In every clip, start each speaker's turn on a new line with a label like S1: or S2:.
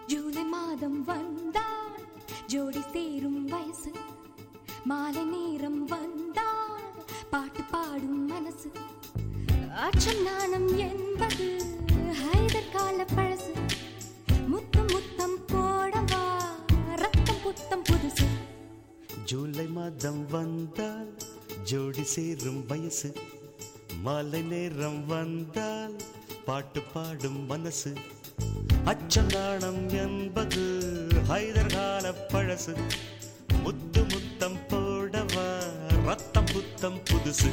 S1: ஜூலை மாதம் வந்தால் ஜோடி சேரும் வயசு மாலை நேரம் வந்தால் பாட்டு பாடும் மனசு அச்சம் நாணம் என்பது ஹைதர் கால பழசு முத்தம் முத்தம் போடவா ரத்தம் புத்தம் புதுசு
S2: ஜூலை மாதம் வந்தால் ஜோடி சேரும் வயசு மாலை நேரம் வந்தால் பாட்டு பாடும் மனசு அச்சம் நாணம் என்பது ஹைதர் கால பழசு முத்து முத்தம் போடவா ரத்தம் புத்தம் புதுசு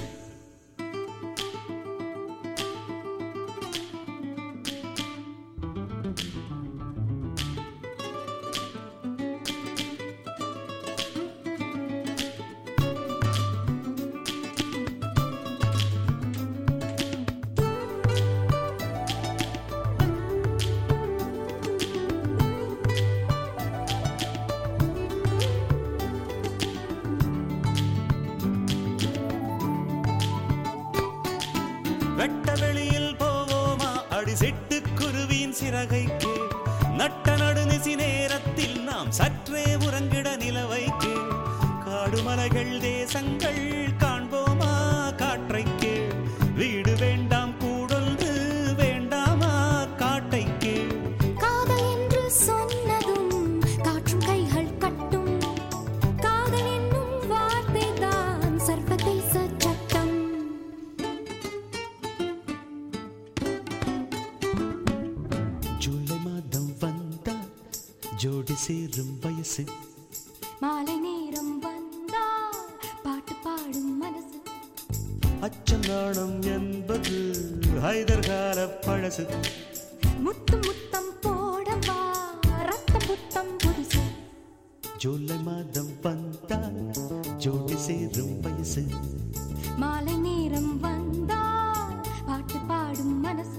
S2: வெட்ட வெளியில் போவோமா அடி செட்டு குருவியின் சிறகைக்கு நட்ட நடுநிசி நேரத்தில் நாம் சற்றே உறங்கிட நிலவைக்கு காடுமலைகள் தேசங்கள் காண்போமா காற்றைக்கு வீடு வேண்டாம் கூடொன்று வேண்டாமா காட்டைக்கு
S1: காதல் என்று சொன்னதும் காற்றும் கைகள் கட்டும் காதல் என்னும் வார்த்தை தான் சர்வதேச சட்டம்
S2: ஜூலை மாதம் வந்தால் ஜோடி சேரும் வயசு
S1: மாலை நேரம் வந்தால் பாட்டு பாடும் மனசு
S2: அச்சம் நாணம் என்பது ஹைதர் கால பழசு
S1: முத்து முத்தம் போடவா ரத்த புத்தம் புதுசு
S2: ஜூலை மாதம் வந்தால் ஜோடி சேரும் வயசு
S1: மாலை நேரம் வந்தால் பாட்டு பாடும் மனசு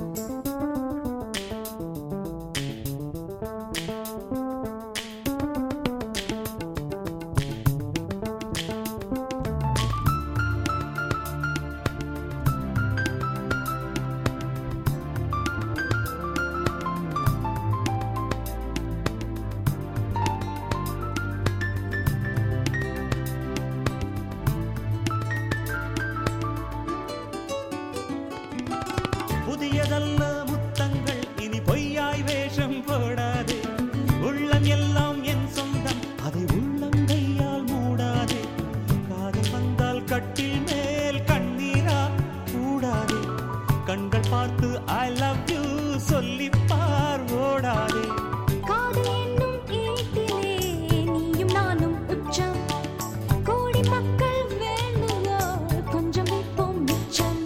S2: புதியதல்ல முத்தங்கள் இனி பொய்யாய் வேஷம் போடாதே உள்ளம் எல்லாம் என் சொந்தம் அதை உள்ளம் கையால் மூடாதே காதல் வந்தால் கட்டில் மேல் கண்ணீரா கூடாதே கண்கள் பார்த்து ஐ லவ் யூ சொல்லி பார் ஓடாதே
S1: காதல் என்னும் ஈட்டிலே நீயும் நானும் உச்சம் கோடி மக்கள் வேண்டுங்க கொஞ்சம் வைப்போம் மிச்சம்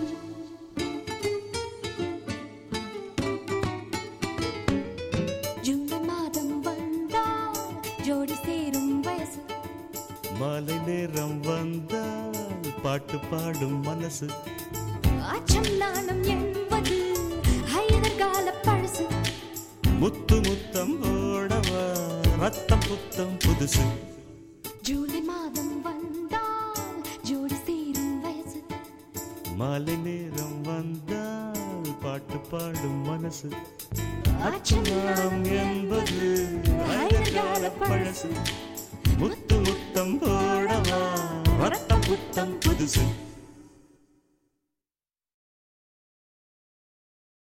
S1: ஜூலை மாதம் வந்தால் ஜோடி சேரும் வயசு
S2: மாலை நேரம் வந்தால் பாட்டு பாடும் மனசு
S1: அச்சம் நாணம் என்பது ஹைதர் கால பழசு
S2: முத்து முத்தம் ஓடவா ரத்தம் புத்தம் புதுசு
S1: ஜூலை மாதம் வந்தால் ஜோடி சேரும் வயசு
S2: மாலை நேரம் வந்தால் பாட்டு பாடும் மனசு
S1: அச்சம்
S2: அச்சமானம் என்பது அழகால பழசு முத்து முத்தம் போடவா ரத்தம் புத்தம் புதுசு